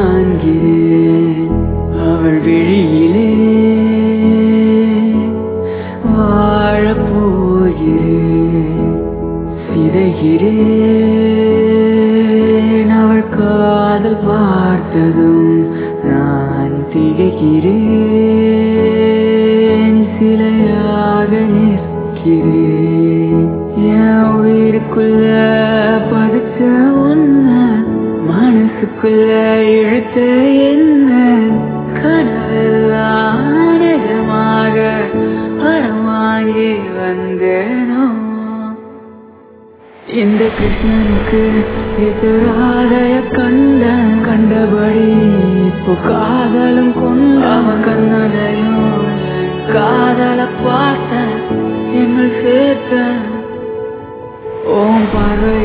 காண்கிறேன் அவள் விழியிலே வாழப் போகிறேன் சிதைகிறேன் அவள் காதல் பார்த்ததும் நான் திகைக்கிறேன் சிலையாக நிற்கிறேன் என் உயிருக்குள்ள பதுக்க உன்ன மனசுக்குள்ள இழுத்த என்ன கனவெல்லாம் நிஜமாக வரமாகி வந்தேனோ இந்த கிருஷ்ணனுக்கு எதிராதைய கண்ட கண்டபடி இப்போ காதலும் கொண்ட அவன் கண்ணதையும் காதல பார்த்த என்னுள் சேர்த்த ஓம் பார்வை